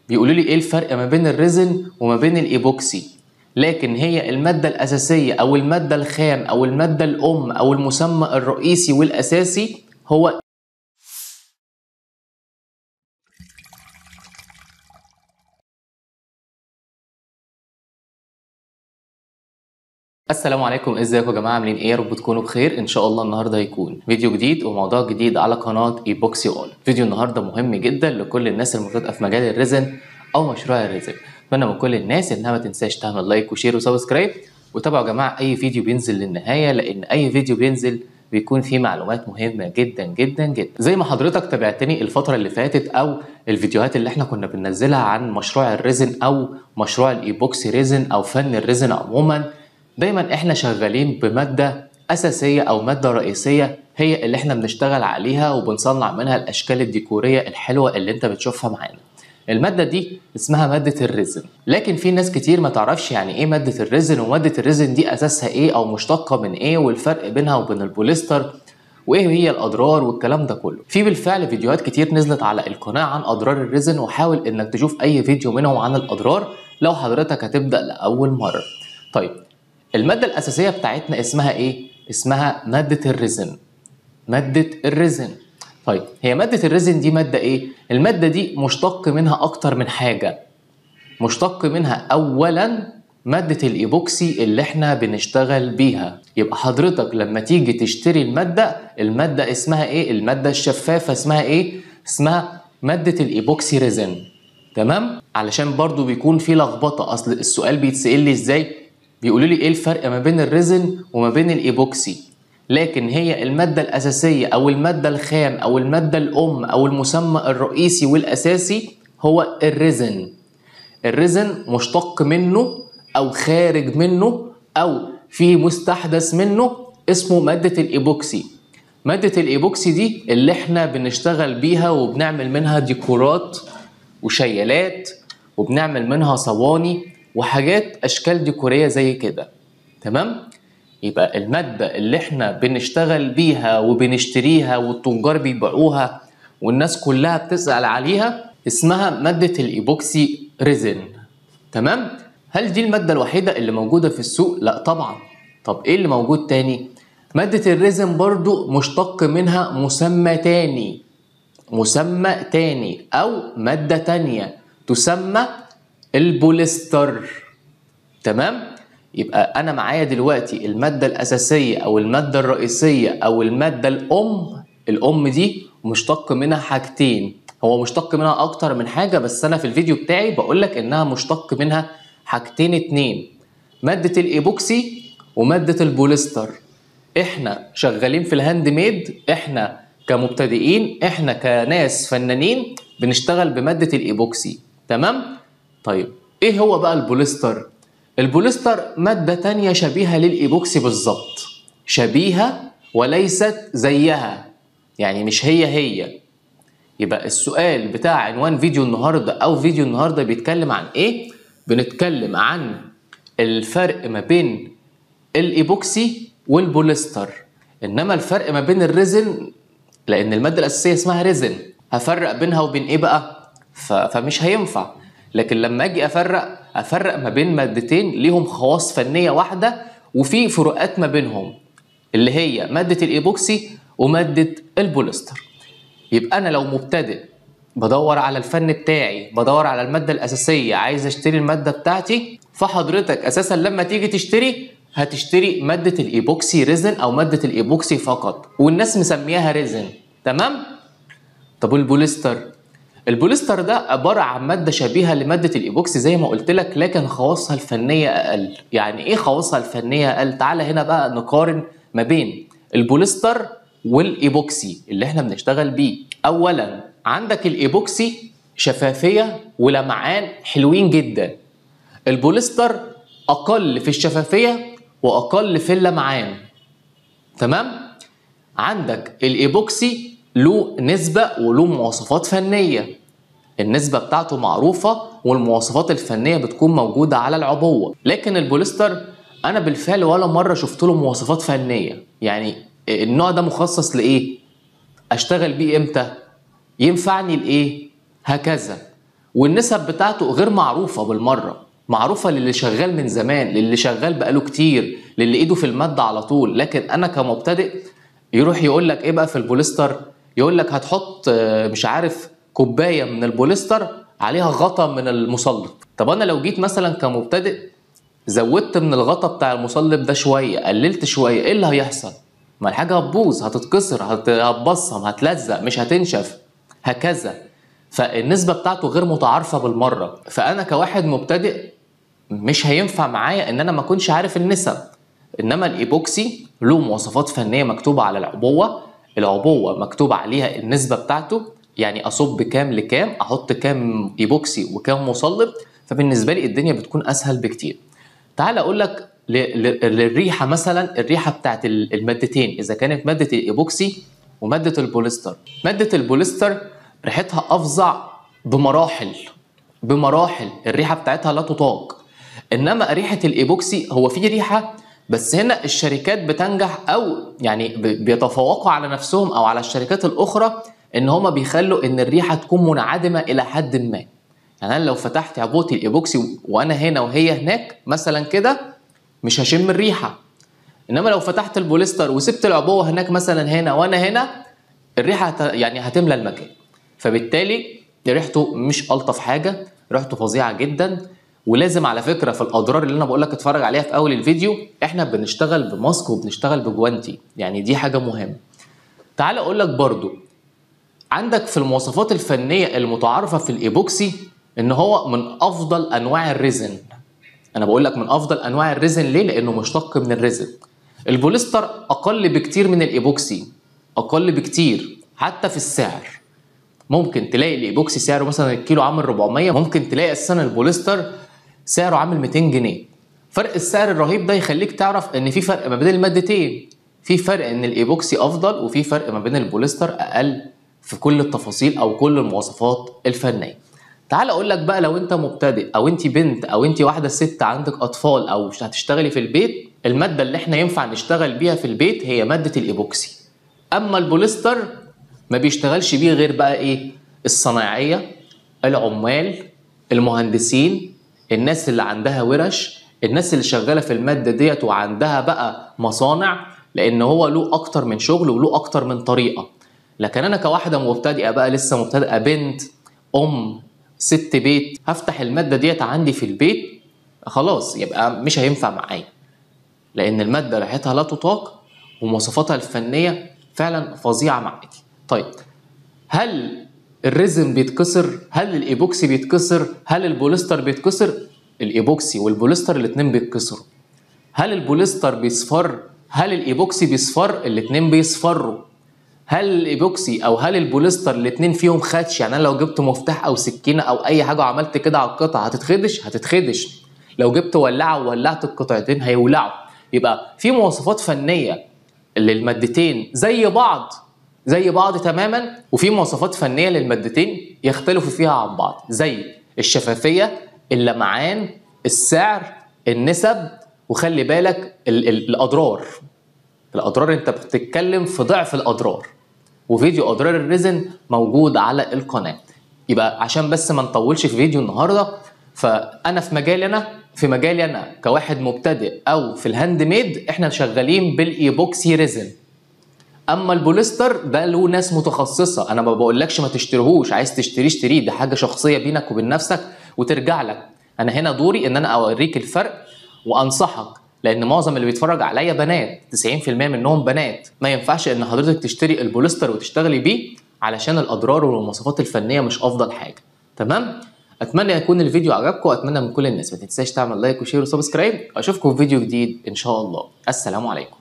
بيقولوا لي ايه الفرق ما بين الريزن وما بين الايبوكسي لكن هي المادة الأساسية أو المادة الخام أو المادة الأم أو المسمى الرئيسي والأساسي هو السلام عليكم ازيكم يا جماعه عاملين ايه يا رب تكونوا بخير ان شاء الله النهارده هيكون فيديو جديد وموضوع جديد على قناه ايبوكسي اول فيديو النهارده مهم جدا لكل الناس المبتدئه في مجال الريزن او مشروع الريزن اتمنى من كل الناس انها ما تنساش تعمل لايك وشير وسبسكرايب وتابعوا يا جماعه اي فيديو بينزل للنهايه لان اي فيديو بينزل بيكون فيه معلومات مهمة جدا جدا جدا زي ما حضرتك تابعتني الفترة اللي فاتت او الفيديوهات اللي احنا كنا بننزلها عن مشروع الريزن او مشروع الايبوكسي ريزن او فن الريزن عموما دايما احنا شغالين بمادة أساسية أو مادة رئيسية هي اللي احنا بنشتغل عليها وبنصنع منها الأشكال الديكورية الحلوة اللي انت بتشوفها معانا المادة دي اسمها مادة الريزن لكن في ناس كتير ما تعرفش يعني ايه مادة الريزن ومادة الريزن دي أساسها ايه أو مشتقة من ايه والفرق بينها وبين البوليستر وايه هي الاضرار والكلام ده كله في بالفعل فيديوهات كتير نزلت على القناه عن اضرار الريزن وحاول انك تشوف اي فيديو منهم عن الاضرار لو حضرتك هتبدا لاول مره طيب المادة الأساسية بتاعتنا اسمها إيه؟ اسمها مادة الريزن مادة الريزن طيب هي مادة الريزن دي مادة إيه؟ المادة دي مشتق منها أكتر من حاجة مشتق منها أولا مادة الإيبوكسي اللي إحنا بنشتغل بيها يبقى حضرتك لما تيجي تشتري المادة المادة اسمها إيه؟ المادة الشفافة اسمها إيه؟ اسمها مادة الإيبوكسي ريزن تمام؟ علشان برضو بيكون في لخبطة أصل السؤال بيتسأل لي إزاي؟ بيقولوا لي ايه الفرق ما بين الريزن وما بين الايبوكسي لكن هي المادة الأساسية أو المادة الخام أو المادة الأم أو المسمى الرئيسي والأساسي هو الريزن الريزن مشتق منه أو خارج منه أو في مستحدث منه اسمه مادة الإيبوكسي مادة الإيبوكسي دي اللي احنا بنشتغل بيها وبنعمل منها ديكورات وشيلات وبنعمل منها صواني وحاجات اشكال ديكوريه زي كده تمام يبقى الماده اللي احنا بنشتغل بيها وبنشتريها والتجار بيبيعوها والناس كلها بتسال عليها اسمها ماده الايبوكسي ريزن تمام هل دي الماده الوحيده اللي موجوده في السوق لا طبعا طب ايه اللي موجود تاني ماده الريزن برضو مشتق منها مسمى تاني مسمى تاني او ماده تانيه تسمى البوليستر تمام يبقى انا معايا دلوقتي الماده الاساسيه او الماده الرئيسيه او الماده الام الام دي مشتق منها حاجتين هو مشتق منها اكتر من حاجه بس انا في الفيديو بتاعي بقول لك انها مشتق منها حاجتين اتنين ماده الايبوكسي وماده البوليستر احنا شغالين في الهاند ميد احنا كمبتدئين احنا كناس فنانين بنشتغل بماده الايبوكسي تمام طيب ايه هو بقى البوليستر البوليستر مادة تانية شبيهة للإيبوكسي بالظبط شبيهة وليست زيها يعني مش هي هي يبقى السؤال بتاع عنوان فيديو النهاردة أو فيديو النهاردة بيتكلم عن إيه؟ بنتكلم عن الفرق ما بين الإيبوكسي والبوليستر إنما الفرق ما بين الريزن لأن المادة الأساسية اسمها ريزن هفرق بينها وبين إيه بقى؟ فمش هينفع لكن لما اجي افرق افرق ما بين مادتين ليهم خواص فنيه واحده وفي فروقات ما بينهم اللي هي ماده الايبوكسي وماده البوليستر يبقى انا لو مبتدئ بدور على الفن بتاعي بدور على الماده الاساسيه عايز اشتري الماده بتاعتي فحضرتك اساسا لما تيجي تشتري هتشتري ماده الايبوكسي ريزن او ماده الايبوكسي فقط والناس مسمياها ريزن تمام طب والبوليستر البوليستر ده عبارة عن مادة شبيهة لمادة الإيبوكسي زي ما قلت لك لكن خواصها الفنية أقل يعني إيه خواصها الفنية أقل؟ تعالى هنا بقى نقارن ما بين البوليستر والإيبوكسي اللي إحنا بنشتغل بيه أولا عندك الإيبوكسي شفافية ولمعان حلوين جدا البوليستر أقل في الشفافية وأقل في اللمعان تمام؟ عندك الإيبوكسي له نسبة وله مواصفات فنية النسبة بتاعته معروفة والمواصفات الفنية بتكون موجودة على العبوة لكن البوليستر أنا بالفعل ولا مرة شفت له مواصفات فنية يعني النوع ده مخصص لإيه؟ أشتغل بيه إمتى؟ ينفعني لإيه؟ هكذا والنسب بتاعته غير معروفه بالمره معروفه للي شغال من زمان للي شغال بقاله كتير للي ايده في الماده على طول لكن انا كمبتدئ يروح يقول لك ايه بقى في البوليستر يقول لك هتحط آه، مش عارف كوبايه من البوليستر عليها غطا من المصلب طب انا لو جيت مثلا كمبتدئ زودت من الغطا بتاع المصلب ده شويه قللت شويه ايه اللي هيحصل ما الحاجه هتبوظ هتتكسر هت- هتبصم هتلزق مش هتنشف هكذا فالنسبه بتاعته غير متعارفه بالمره فانا كواحد مبتدئ مش هينفع معايا ان انا ما اكونش عارف النسب انما الايبوكسي له مواصفات فنيه مكتوبه على العبوه العبوه مكتوب عليها النسبه بتاعته يعني اصب كام لكام احط كام ايبوكسي وكام مصلب فبالنسبه لي الدنيا بتكون اسهل بكتير تعال اقول لك ل- ل- للريحه مثلا الريحه بتاعت ال- المادتين اذا كانت ماده الايبوكسي وماده البوليستر ماده البوليستر ريحتها افظع بمراحل بمراحل الريحه بتاعتها لا تطاق انما ريحه الايبوكسي هو في ريحه بس هنا الشركات بتنجح او يعني ب- بيتفوقوا على نفسهم او على الشركات الاخرى ان هما بيخلوا ان الريحه تكون منعدمه الى حد ما يعني انا لو فتحت عبوه الايبوكسي وانا هنا وهي هناك مثلا كده مش هشم الريحه انما لو فتحت البوليستر وسبت العبوه هناك مثلا هنا وانا هنا الريحه هت... يعني هتملى المكان فبالتالي ريحته مش الطف حاجه ريحته فظيعه جدا ولازم على فكره في الاضرار اللي انا بقول لك اتفرج عليها في اول الفيديو احنا بنشتغل بماسك وبنشتغل بجوانتي يعني دي حاجه مهمه تعال اقول لك برضو عندك في المواصفات الفنيه المتعارفه في الايبوكسي ان هو من افضل انواع الريزن انا بقول لك من افضل انواع الريزن ليه لانه مشتق من الريزن البوليستر اقل بكتير من الايبوكسي اقل بكتير حتى في السعر ممكن تلاقي الايبوكسي سعره مثلا الكيلو عامل 400 ممكن تلاقي اساسا البوليستر سعره عامل 200 جنيه فرق السعر الرهيب ده يخليك تعرف ان في فرق ما بين المادتين في فرق ان الايبوكسي افضل وفي فرق ما بين البوليستر اقل في كل التفاصيل او كل المواصفات الفنيه تعال اقول لك بقى لو انت مبتدئ او انت بنت او انت واحده ست عندك اطفال او مش هتشتغلي في البيت الماده اللي احنا ينفع نشتغل بيها في البيت هي ماده الايبوكسي اما البوليستر ما بيشتغلش بيه غير بقى ايه الصنايعيه العمال المهندسين الناس اللي عندها ورش الناس اللي شغاله في الماده ديت وعندها بقى مصانع لان هو له اكتر من شغل وله اكتر من طريقه لكن انا كواحده مبتدئه بقى لسه مبتدئه بنت ام ست بيت هفتح الماده ديت عندي في البيت خلاص يبقى مش هينفع معايا لان الماده ريحتها لا تطاق ومواصفاتها الفنيه فعلا فظيعه معاكي طيب هل الريزن بيتكسر هل الايبوكسي بيتكسر هل البوليستر بيتكسر الايبوكسي والبوليستر الاتنين بيتكسروا هل البوليستر بيصفر هل الايبوكسي بيصفر الاتنين بيصفروا هل الايبوكسي او هل البوليستر الاتنين فيهم خدش يعني انا لو جبت مفتاح او سكينه او اي حاجه وعملت كده على القطعه هتتخدش هتتخدش لو جبت ولاعه وولعت القطعتين هيولعوا يبقى في مواصفات فنيه للمادتين زي بعض زي بعض تماما وفي مواصفات فنيه للمادتين يختلفوا فيها عن بعض زي الشفافيه اللمعان السعر النسب وخلي بالك ال- ال- الاضرار الاضرار انت بتتكلم في ضعف الاضرار وفيديو اضرار الريزن موجود على القناه يبقى عشان بس ما نطولش في فيديو النهارده فانا في مجالي انا في مجالي انا كواحد مبتدئ او في الهاند ميد احنا شغالين بالايبوكسي ريزن اما البوليستر ده له ناس متخصصه انا ما بقولكش ما تشتريهوش عايز تشتريه اشتريه ده حاجه شخصيه بينك وبين نفسك وترجع لك انا هنا دوري ان انا اوريك الفرق وانصحك لان معظم اللي بيتفرج عليا بنات 90% منهم بنات ما ينفعش ان حضرتك تشتري البوليستر وتشتغلي بيه علشان الاضرار والمواصفات الفنيه مش افضل حاجه تمام اتمنى يكون الفيديو عجبكم واتمنى من كل الناس ما تنساش تعمل لايك وشير وسبسكرايب اشوفكم في فيديو جديد ان شاء الله السلام عليكم